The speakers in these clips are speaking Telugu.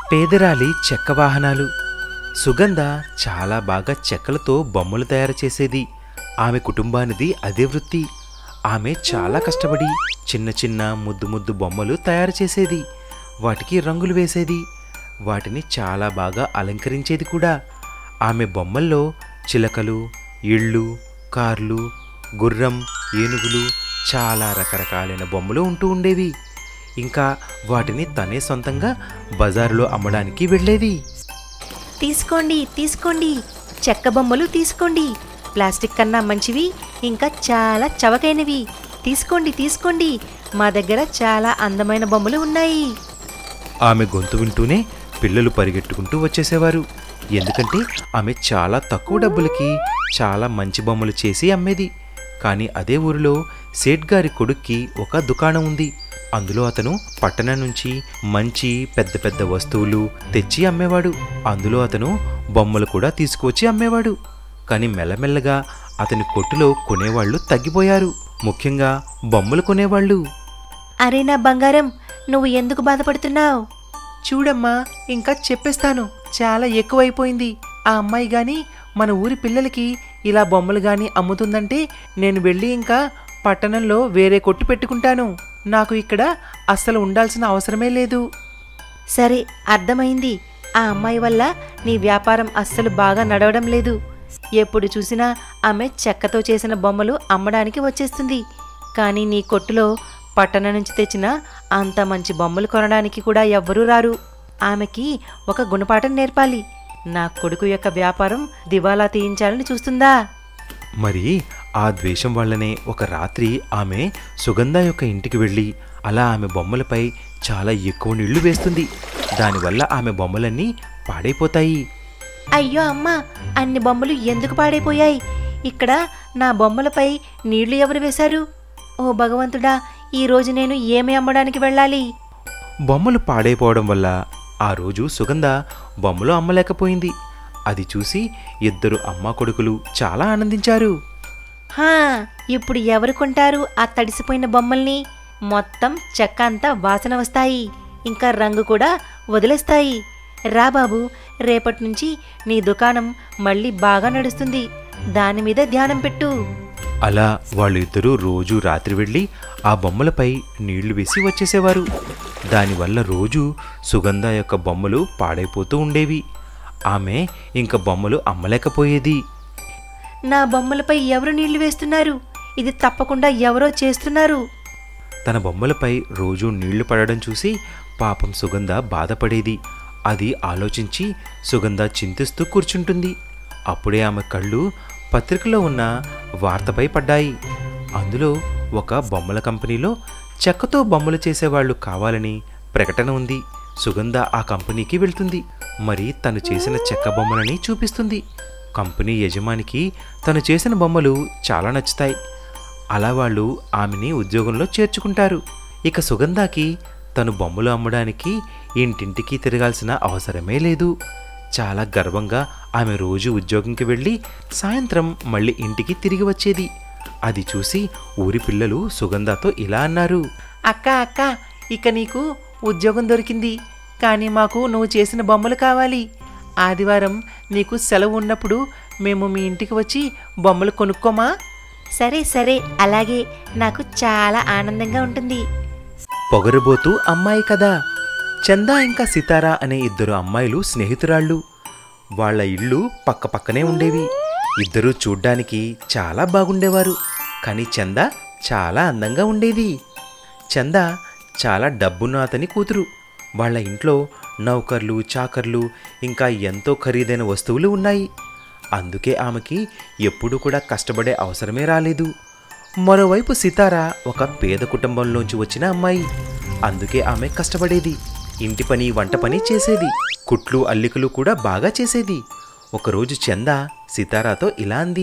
పేదరాలి చెక్క వాహనాలు సుగంధ చాలా బాగా చెక్కలతో బొమ్మలు తయారు చేసేది ఆమె కుటుంబానిది అదే వృత్తి ఆమె చాలా కష్టపడి చిన్న చిన్న ముద్దు ముద్దు బొమ్మలు తయారు చేసేది వాటికి రంగులు వేసేది వాటిని చాలా బాగా అలంకరించేది కూడా ఆమె బొమ్మల్లో చిలకలు ఇళ్ళు కార్లు గుర్రం ఏనుగులు చాలా రకరకాలైన బొమ్మలు ఉంటూ ఉండేవి ఇంకా వాటిని తనే సొంతంగా బజారులో అమ్మడానికి వెళ్ళేది తీసుకోండి తీసుకోండి చెక్క బొమ్మలు తీసుకోండి ప్లాస్టిక్ కన్నా మంచివి ఇంకా చాలా చవకైనవి తీసుకోండి తీసుకోండి మా దగ్గర చాలా అందమైన బొమ్మలు ఉన్నాయి ఆమె గొంతు వింటూనే పిల్లలు పరిగెట్టుకుంటూ వచ్చేసేవారు ఎందుకంటే ఆమె చాలా తక్కువ డబ్బులకి చాలా మంచి బొమ్మలు చేసి అమ్మేది కానీ అదే ఊరిలో సేట్ గారి కొడుక్కి ఒక దుకాణం ఉంది అందులో అతను పట్టణం నుంచి మంచి పెద్ద పెద్ద వస్తువులు తెచ్చి అమ్మేవాడు అందులో అతను బొమ్మలు కూడా తీసుకువచ్చి అమ్మేవాడు కానీ మెల్లమెల్లగా అతని కొట్టులో కొనేవాళ్ళు తగ్గిపోయారు ముఖ్యంగా బొమ్మలు కొనేవాళ్ళు అరే నా బంగారం నువ్వు ఎందుకు బాధపడుతున్నావు చూడమ్మా ఇంకా చెప్పేస్తాను చాలా ఎక్కువైపోయింది ఆ అమ్మాయి గాని మన ఊరి పిల్లలకి ఇలా బొమ్మలు గాని అమ్ముతుందంటే నేను వెళ్ళి ఇంకా పట్టణంలో వేరే కొట్టు పెట్టుకుంటాను నాకు ఇక్కడ అస్సలు ఉండాల్సిన అవసరమే లేదు సరే అర్థమైంది ఆ అమ్మాయి వల్ల నీ వ్యాపారం అస్సలు బాగా నడవడం లేదు ఎప్పుడు చూసినా ఆమె చెక్కతో చేసిన బొమ్మలు అమ్మడానికి వచ్చేస్తుంది కానీ నీ కొట్టులో పట్టణం నుంచి తెచ్చిన అంత మంచి బొమ్మలు కొనడానికి కూడా ఎవ్వరూ రారు ఆమెకి ఒక గుణపాఠం నేర్పాలి నా కొడుకు యొక్క వ్యాపారం దివాలా తీయించాలని చూస్తుందా మరి ఆ ద్వేషం వల్లనే ఒక రాత్రి ఆమె సుగంధ యొక్క ఇంటికి వెళ్ళి అలా ఆమె బొమ్మలపై చాలా ఎక్కువ నీళ్లు వేస్తుంది దానివల్ల ఆమె బొమ్మలన్నీ పాడైపోతాయి అయ్యో అమ్మా అన్ని బొమ్మలు ఎందుకు పాడైపోయాయి ఇక్కడ నా బొమ్మలపై నీళ్లు ఎవరు వేశారు ఓ భగవంతుడా ఈ రోజు నేను ఏమి అమ్మడానికి వెళ్ళాలి బొమ్మలు పాడైపోవడం వల్ల ఆ రోజు సుగంధ బొమ్మలు అమ్మలేకపోయింది అది చూసి ఇద్దరు అమ్మ కొడుకులు చాలా ఆనందించారు హా ఇప్పుడు ఎవరు కొంటారు ఆ తడిసిపోయిన బొమ్మల్ని మొత్తం చెక్క అంతా వాసన వస్తాయి ఇంకా రంగు కూడా వదిలేస్తాయి రా బాబు రేపటి నుంచి నీ దుకాణం మళ్ళీ బాగా నడుస్తుంది దాని మీద ధ్యానం పెట్టు అలా వాళ్ళిద్దరూ రోజు రాత్రి వెళ్ళి ఆ బొమ్మలపై నీళ్లు వేసి వచ్చేసేవారు దానివల్ల రోజు సుగంధ యొక్క బొమ్మలు పాడైపోతూ ఉండేవి ఆమె ఇంక బొమ్మలు అమ్మలేకపోయేది నా బొమ్మలపై ఎవరు నీళ్లు వేస్తున్నారు ఇది తప్పకుండా ఎవరో చేస్తున్నారు తన బొమ్మలపై రోజు నీళ్లు పడడం చూసి పాపం సుగంధ బాధపడేది అది ఆలోచించి సుగంధ చింతిస్తూ కూర్చుంటుంది అప్పుడే ఆమె కళ్ళు పత్రికలో ఉన్న వార్తపై పడ్డాయి అందులో ఒక బొమ్మల కంపెనీలో చెక్కతో బొమ్మలు చేసేవాళ్ళు కావాలని ప్రకటన ఉంది సుగంధ ఆ కంపెనీకి వెళ్తుంది మరి తను చేసిన చెక్క బొమ్మలని చూపిస్తుంది కంపెనీ యజమానికి తను చేసిన బొమ్మలు చాలా నచ్చుతాయి అలా వాళ్ళు ఆమెని ఉద్యోగంలో చేర్చుకుంటారు ఇక సుగంధకి తను బొమ్మలు అమ్మడానికి ఇంటింటికి తిరగాల్సిన అవసరమే లేదు చాలా గర్వంగా ఆమె రోజు ఉద్యోగంకి వెళ్ళి సాయంత్రం మళ్ళీ ఇంటికి తిరిగి వచ్చేది అది చూసి ఊరి పిల్లలు సుగంధతో ఇలా అన్నారు అక్క అక్క ఇక నీకు ఉద్యోగం దొరికింది కానీ మాకు నువ్వు చేసిన బొమ్మలు కావాలి ఆదివారం నీకు సెలవు ఉన్నప్పుడు మేము మీ ఇంటికి వచ్చి బొమ్మలు కొనుక్కోమా సరే సరే అలాగే నాకు చాలా ఆనందంగా ఉంటుంది పొగరుబోతూ అమ్మాయి కదా చందా ఇంకా సితారా అనే ఇద్దరు అమ్మాయిలు స్నేహితురాళ్ళు వాళ్ళ ఇళ్ళు పక్క పక్కనే ఉండేవి ఇద్దరూ చూడ్డానికి చాలా బాగుండేవారు కానీ చందా చాలా అందంగా ఉండేది చందా చాలా డబ్బున్న అతని కూతురు వాళ్ళ ఇంట్లో నౌకర్లు చాకర్లు ఇంకా ఎంతో ఖరీదైన వస్తువులు ఉన్నాయి అందుకే ఆమెకి ఎప్పుడూ కూడా కష్టపడే అవసరమే రాలేదు మరోవైపు సితార ఒక పేద కుటుంబంలోంచి వచ్చిన అమ్మాయి అందుకే ఆమె కష్టపడేది ఇంటి పని వంట పని చేసేది కుట్లు అల్లికలు కూడా బాగా చేసేది ఒకరోజు చందా సితారాతో ఇలా అంది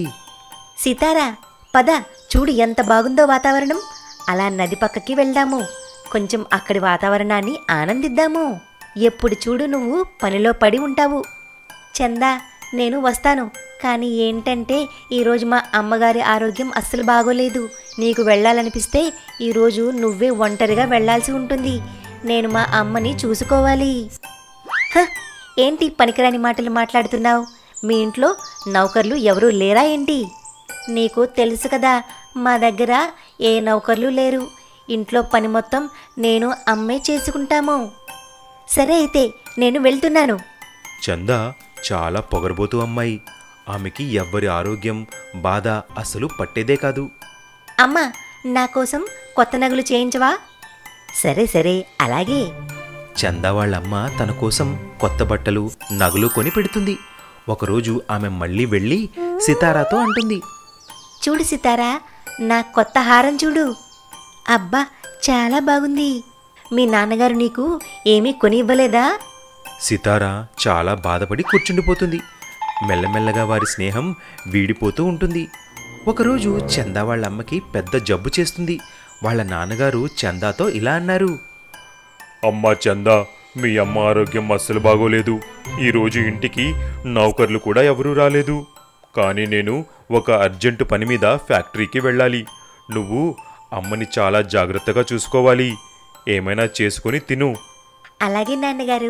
సీతారా పద చూడు ఎంత బాగుందో వాతావరణం అలా నది పక్కకి వెళ్దాము కొంచెం అక్కడి వాతావరణాన్ని ఆనందిద్దాము ఎప్పుడు చూడు నువ్వు పనిలో పడి ఉంటావు చందా నేను వస్తాను కానీ ఏంటంటే ఈరోజు మా అమ్మగారి ఆరోగ్యం అస్సలు బాగోలేదు నీకు వెళ్ళాలనిపిస్తే ఈరోజు నువ్వే ఒంటరిగా వెళ్ళాల్సి ఉంటుంది నేను మా అమ్మని చూసుకోవాలి హ, ఏంటి పనికిరాని మాటలు మాట్లాడుతున్నావు మీ ఇంట్లో నౌకర్లు ఎవరూ లేరా ఏంటి నీకు తెలుసు కదా మా దగ్గర ఏ నౌకర్లు లేరు ఇంట్లో పని మొత్తం నేను అమ్మే చేసుకుంటాము సరే అయితే నేను వెళ్తున్నాను చంద చాలా పొగరబోతు అమ్మాయి ఆమెకి ఎవ్వరి ఆరోగ్యం బాధ అసలు పట్టేదే కాదు అమ్మా నా కోసం కొత్త నగలు చేయించవా సరే సరే అలాగే చందా వాళ్ళమ్మ తన కోసం కొత్త బట్టలు నగలు కొని పెడుతుంది ఒకరోజు ఆమె మళ్ళీ వెళ్ళి సితారాతో అంటుంది చూడు సితారా నా కొత్త హారం చూడు అబ్బా చాలా బాగుంది మీ నాన్నగారు నీకు ఏమీ కొని ఇవ్వలేదా సితారా చాలా బాధపడి కూర్చుండిపోతుంది మెల్లమెల్లగా వారి స్నేహం వీడిపోతూ ఉంటుంది ఒకరోజు చందా వాళ్ళ అమ్మకి పెద్ద జబ్బు చేస్తుంది వాళ్ళ నాన్నగారు చందాతో ఇలా అన్నారు అమ్మా చందా మీ అమ్మ ఆరోగ్యం అస్సలు బాగోలేదు ఈరోజు ఇంటికి నౌకర్లు కూడా ఎవరూ రాలేదు కానీ నేను ఒక అర్జెంటు పని మీద ఫ్యాక్టరీకి వెళ్ళాలి నువ్వు అమ్మని చాలా జాగ్రత్తగా చూసుకోవాలి ఏమైనా చేసుకొని తిను అలాగే నాన్నగారు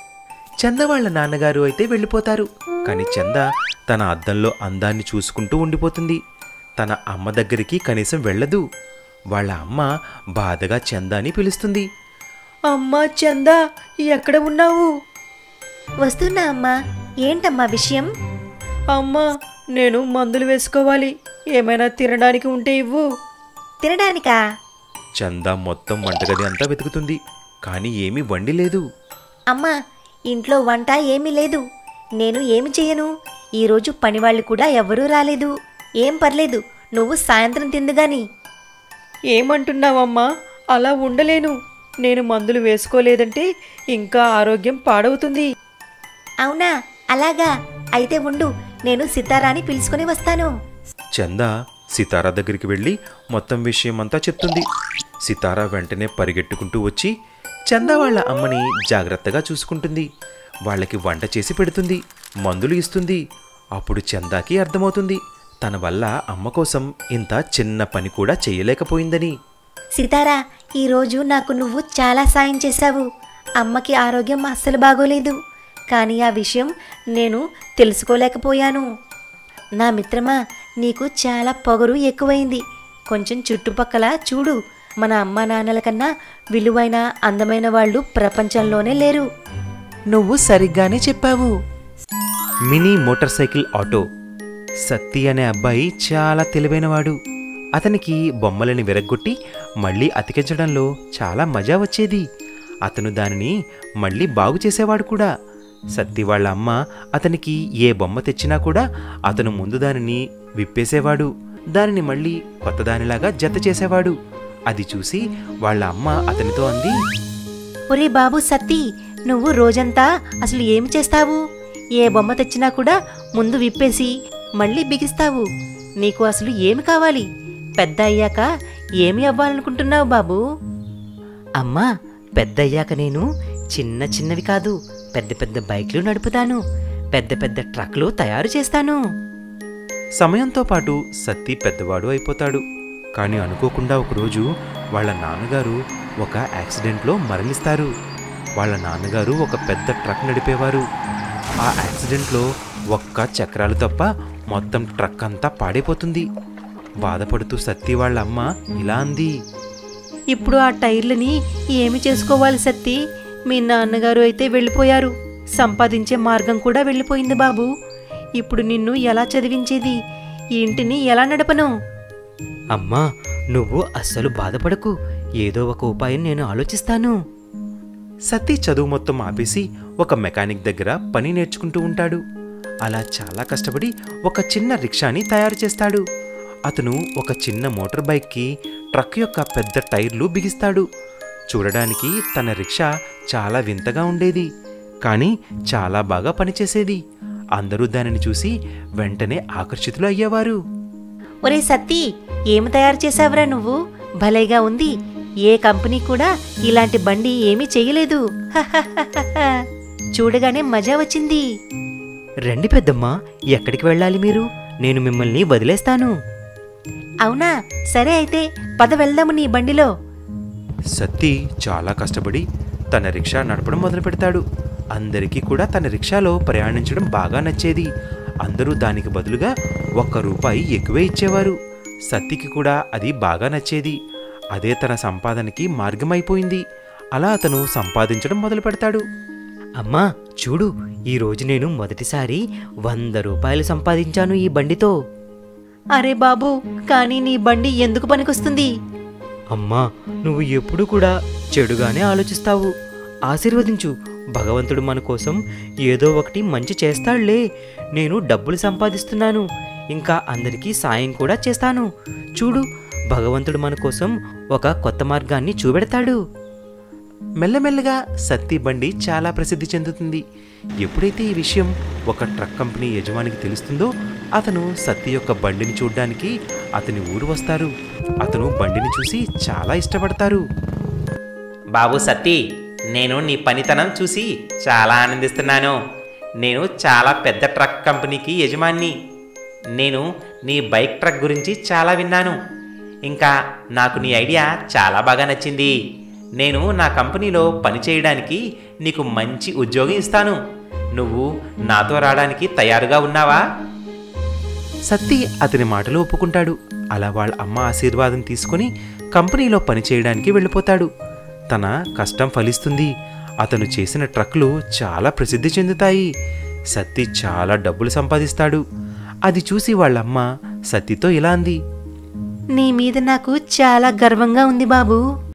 చంద వాళ్ళ నాన్నగారు అయితే వెళ్ళిపోతారు కానీ చంద తన అద్దంలో అందాన్ని చూసుకుంటూ ఉండిపోతుంది తన అమ్మ దగ్గరికి కనీసం వెళ్ళదు వాళ్ళ అమ్మ బాధగా చందాని పిలుస్తుంది అమ్మా చందా ఎక్కడ ఉన్నావు వస్తున్నా అమ్మా ఏంటమ్మా విషయం అమ్మా నేను మందులు వేసుకోవాలి ఏమైనా తినడానికి ఉంటే ఇవ్వు తినడానికా చంద మొత్తం వంటగది అంతా వెతుకుతుంది కానీ ఏమీ వండి లేదు అమ్మా ఇంట్లో వంట ఏమీ లేదు నేను ఏమి చేయను ఈరోజు పనివాళ్ళు కూడా ఎవ్వరూ రాలేదు ఏం పర్లేదు నువ్వు సాయంత్రం తిందుగాని ఏమంటున్నావమ్మా అలా ఉండలేను నేను మందులు వేసుకోలేదంటే ఇంకా ఆరోగ్యం పాడవుతుంది అవునా అలాగా అయితే ఉండు నేను సితారాని పిలుచుకొని వస్తాను చంద సితారా దగ్గరికి వెళ్ళి మొత్తం విషయం అంతా చెప్తుంది సితారా వెంటనే పరిగెట్టుకుంటూ వచ్చి చంద వాళ్ళ అమ్మని జాగ్రత్తగా చూసుకుంటుంది వాళ్ళకి వంట చేసి పెడుతుంది మందులు ఇస్తుంది అప్పుడు చందాకి అర్థమవుతుంది తన వల్ల అమ్మ కోసం ఇంత చిన్న పని కూడా చేయలేకపోయిందని సితారా ఈరోజు నాకు నువ్వు చాలా సాయం చేశావు అమ్మకి ఆరోగ్యం అస్సలు బాగోలేదు కానీ ఆ విషయం నేను తెలుసుకోలేకపోయాను నా మిత్రమా నీకు చాలా పొగరు ఎక్కువైంది కొంచెం చుట్టుపక్కల చూడు మన అమ్మ నాన్నల కన్నా విలువైన అందమైన వాళ్ళు ప్రపంచంలోనే లేరు నువ్వు సరిగ్గానే చెప్పావు mini motorcycle auto Satti అనే అబ్బాయి చాలా తెలివైనవాడు అతనికి బొమ్మలని విరగ్గొట్టి మళ్ళీ అతికించడంలో చాలా మజా వచ్చేది అతను దానిని మళ్ళీ బాగు చేసేవాడు కూడా సత్తి వాళ్ళ అమ్మ అతనికి ఏ బొమ్మ తెచ్చినా కూడా అతను ముందు దానిని విప్పేసేవాడు దానిని మళ్ళీ కొత్త దానిలాగా జత చేసేవాడు అది చూసి వాళ్ళ అమ్మ అతనితో అంది ఒరే బాబు సత్తి నువ్వు రోజంతా అసలు ఏమి చేస్తావు ఏ బొమ్మ తెచ్చినా కూడా ముందు విప్పేసి మళ్ళీ బిగిస్తావు నీకు అసలు ఏమి కావాలి పెద్ద అయ్యాక ఏమి అవ్వాలనుకుంటున్నావు బాబు అమ్మా పెద్ద అయ్యాక నేను చిన్న చిన్నవి కాదు పెద్ద పెద్ద బైక్లు నడుపుతాను పెద్ద పెద్ద ట్రక్లు తయారు చేస్తాను సమయంతో పాటు సత్తి పెద్దవాడు అయిపోతాడు కానీ అనుకోకుండా ఒకరోజు వాళ్ళ నాన్నగారు ఒక యాక్సిడెంట్లో మరణిస్తారు వాళ్ళ నాన్నగారు ఒక పెద్ద ట్రక్ నడిపేవారు ఆ యాక్సిడెంట్లో ఒక్క చక్రాలు తప్ప మొత్తం ట్రక్ అంతా పాడైపోతుంది బాధపడుతూ సత్తి వాళ్ళ అమ్మ ఇలా అంది ఇప్పుడు ఆ టైర్లని ఏమి చేసుకోవాలి సత్తి మీ నాన్నగారు అయితే వెళ్ళిపోయారు సంపాదించే మార్గం కూడా వెళ్ళిపోయింది బాబు ఇప్పుడు నిన్ను ఎలా చదివించేది ఈ ఇంటిని ఎలా నడపను అమ్మా నువ్వు అస్సలు బాధపడకు ఏదో ఒక ఉపాయం నేను ఆలోచిస్తాను సతీ చదువు మొత్తం ఆపేసి ఒక మెకానిక్ దగ్గర పని నేర్చుకుంటూ ఉంటాడు అలా చాలా కష్టపడి ఒక చిన్న రిక్షాని తయారు చేస్తాడు అతను ఒక చిన్న మోటార్ బైక్కి ట్రక్ యొక్క పెద్ద టైర్లు బిగిస్తాడు చూడడానికి తన రిక్షా చాలా వింతగా ఉండేది కానీ చాలా బాగా పనిచేసేది అందరూ దానిని చూసి వెంటనే ఆకర్షితులు అయ్యేవారు ఒరే సత్తి ఏమి తయారు చేసావురా నువ్వు భలేగా ఉంది ఏ కంపెనీ కూడా ఇలాంటి బండి ఏమీ చెయ్యలేదు హహహహహ. చూడగానే మజా వచ్చింది రండి పెద్దమ్మా ఎక్కడికి వెళ్ళాలి మీరు నేను మిమ్మల్ని వదిలేస్తాను అవునా సరే అయితే పద వెళ్దాము నీ బండిలో సత్తి చాలా కష్టపడి తన రిక్షా నడపడం మొదలు పెడతాడు అందరికీ కూడా తన రిక్షాలో ప్రయాణించడం బాగా నచ్చేది అందరూ దానికి బదులుగా ఒక్క రూపాయి ఎక్కువే ఇచ్చేవారు సత్తికి కూడా అది బాగా నచ్చేది అదే తన సంపాదనకి మార్గమైపోయింది అలా అతను సంపాదించడం మొదలు పెడతాడు అమ్మా చూడు ఈరోజు నేను మొదటిసారి వంద రూపాయలు సంపాదించాను ఈ బండితో అరే బాబు కానీ నీ బండి ఎందుకు పనికొస్తుంది అమ్మా నువ్వు ఎప్పుడు కూడా చెడుగానే ఆలోచిస్తావు ఆశీర్వదించు భగవంతుడు మన కోసం ఏదో ఒకటి మంచి చేస్తాడులే నేను డబ్బులు సంపాదిస్తున్నాను ఇంకా అందరికీ సాయం కూడా చేస్తాను చూడు భగవంతుడు మన కోసం ఒక కొత్త మార్గాన్ని చూపెడతాడు మెల్లమెల్లగా సత్తి బండి చాలా ప్రసిద్ధి చెందుతుంది ఎప్పుడైతే ఈ విషయం ఒక ట్రక్ కంపెనీ యజమానికి తెలుస్తుందో అతను సత్తి యొక్క బండిని చూడ్డానికి అతని ఊరు వస్తారు అతను బండిని చూసి చాలా ఇష్టపడతారు బాబు సత్తి నేను నీ పనితనం చూసి చాలా ఆనందిస్తున్నాను నేను చాలా పెద్ద ట్రక్ కంపెనీకి యజమాన్ని నేను నీ బైక్ ట్రక్ గురించి చాలా విన్నాను ఇంకా నాకు నీ ఐడియా చాలా బాగా నచ్చింది నేను నా కంపెనీలో పని చేయడానికి నీకు మంచి ఉద్యోగం ఇస్తాను నువ్వు నాతో రావడానికి తయారుగా ఉన్నావా సత్తి అతని మాటలు ఒప్పుకుంటాడు అలా వాళ్ళ అమ్మ ఆశీర్వాదం తీసుకుని కంపెనీలో పనిచేయడానికి వెళ్ళిపోతాడు తన కష్టం ఫలిస్తుంది అతను చేసిన ట్రక్లు చాలా ప్రసిద్ధి చెందుతాయి సత్తి చాలా డబ్బులు సంపాదిస్తాడు అది చూసి వాళ్ళమ్మ సత్తితో ఇలా అంది నీ మీద నాకు చాలా గర్వంగా ఉంది బాబు